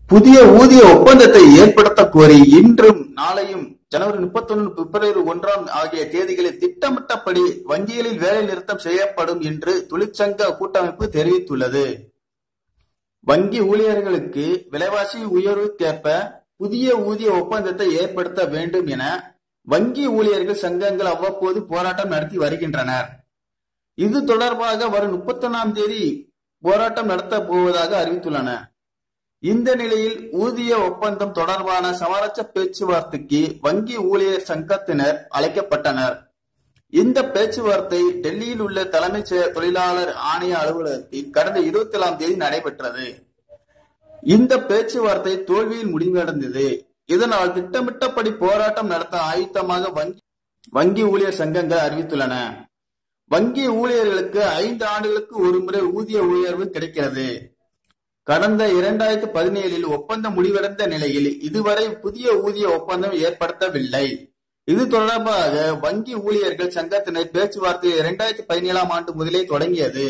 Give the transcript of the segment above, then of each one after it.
புதிய ஊதிய ஒப்பந்தத்தை ஏற்படுத்த கோரி இன்றும் நாளையும் ஜனவரி முப்பத்தொன்னு பிப்ரவரி ஒன்றாம் ஆகிய தேதிகளில் திட்டமிட்டபடி வங்கிகளில் வேலை நிறுத்தம் செய்யப்படும் என்று தொழிற்சங்க கூட்டமைப்பு தெரிவித்துள்ளது வங்கி ஊழியர்களுக்கு விலைவாசி உயர்வுக்கேற்ப புதிய ஊதிய ஒப்பந்தத்தை ஏற்படுத்த வேண்டும் என வங்கி ஊழியர்கள் சங்கங்கள் அவ்வப்போது போராட்டம் நடத்தி வருகின்றனர் இது தொடர்பாக வரும் முப்பத்தொன்னாம் தேதி போராட்டம் நடத்த போவதாக அறிவித்துள்ளன இந்த நிலையில் ஊதிய ஒப்பந்தம் தொடர்பான சமரச பேச்சுவார்த்தைக்கு வங்கி ஊழியர் சங்கத்தினர் அழைக்கப்பட்டனர் இந்த பேச்சுவார்த்தை டெல்லியில் உள்ள தலைமைச் செயல் தொழிலாளர் ஆணைய அலுவலகத்தில் கடந்த இருபத்தி ஏழாம் தேதி நடைபெற்றது இந்த பேச்சுவார்த்தை தோல்வியில் முடிவடைந்தது இதனால் திட்டமிட்டபடி போராட்டம் நடத்த ஆயுத்தமாக வங்கி வங்கி ஊழியர் சங்கங்கள் அறிவித்துள்ளன வங்கி ஊழியர்களுக்கு ஐந்து ஆண்டுகளுக்கு ஒரு முறை ஊதிய உயர்வு கிடைக்கிறது கடந்த இரண்டாயிரத்தி பதினேழில் ஒப்பந்தம் முடிவடைந்த நிலையில் இதுவரை புதிய ஊதிய ஒப்பந்தம் ஏற்படுத்தவில்லை இது தொடர்பாக வங்கி ஊழியர்கள் சங்கத்தினர் பேச்சுவார்த்தை இரண்டாயிரத்தி பதினேழாம் ஆண்டு முதலே தொடங்கியது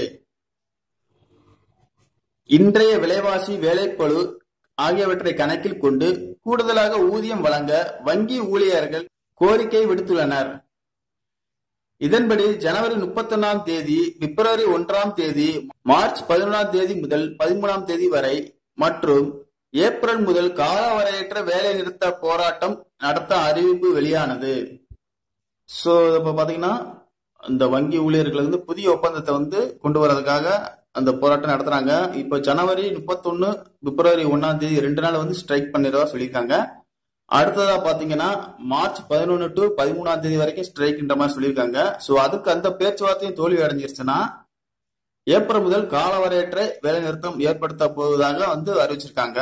இன்றைய விலைவாசி வேலைப்பளு ஆகியவற்றை கணக்கில் கொண்டு கூடுதலாக ஊதியம் வழங்க வங்கி ஊழியர்கள் கோரிக்கை விடுத்துள்ளனர் இதன்படி ஜனவரி முப்பத்தொன்னாம் தேதி பிப்ரவரி ஒன்றாம் தேதி மார்ச் பதினொன்றாம் தேதி முதல் பதிமூணாம் தேதி வரை மற்றும் ஏப்ரல் முதல் காலவரையற்ற வேலை நிறுத்த போராட்டம் நடத்த அறிவிப்பு வெளியானது சோ இப்ப பாத்தீங்கன்னா இந்த வங்கி ஊழியர்கள் வந்து புதிய ஒப்பந்தத்தை வந்து கொண்டு வரதுக்காக அந்த போராட்டம் நடத்துறாங்க இப்ப ஜனவரி முப்பத்தொன்னு பிப்ரவரி ஒன்னாம் தேதி ரெண்டு நாள் வந்து ஸ்ட்ரைக் பண்ணிடுறதா சொல்லியிருக்காங்க அடுத்ததா பாத்தீங்கன்னா மார்ச் பதினொன்னு டு பதிமூணாம் தேதி வரைக்கும் ஸ்ட்ரைக்ன்ற மாதிரி சொல்லியிருக்காங்க சோ அதுக்கு அந்த பேச்சுவார்த்தையும் தோல்வி அடைஞ்சிருச்சுன்னா ஏப்ரல் முதல் காலவரையற்ற வேலை நிறுத்தம் ஏற்படுத்த போவதாக வந்து அறிவிச்சிருக்காங்க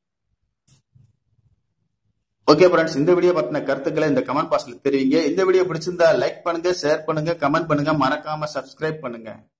ஓகே ஃப்ரெண்ட்ஸ் இந்த வீடியோ பத்தின கருத்துக்களை இந்த கமெண்ட் பாக்ஸ்ல தெரிவிங்க இந்த வீடியோ பிடிச்சிருந்தா லைக் பண்ணுங்க ஷேர் பண்ணுங்க கமெண்ட் பண்ணுங்க மறக்காம சப்ஸ்கிரைப் பண்ணுங்க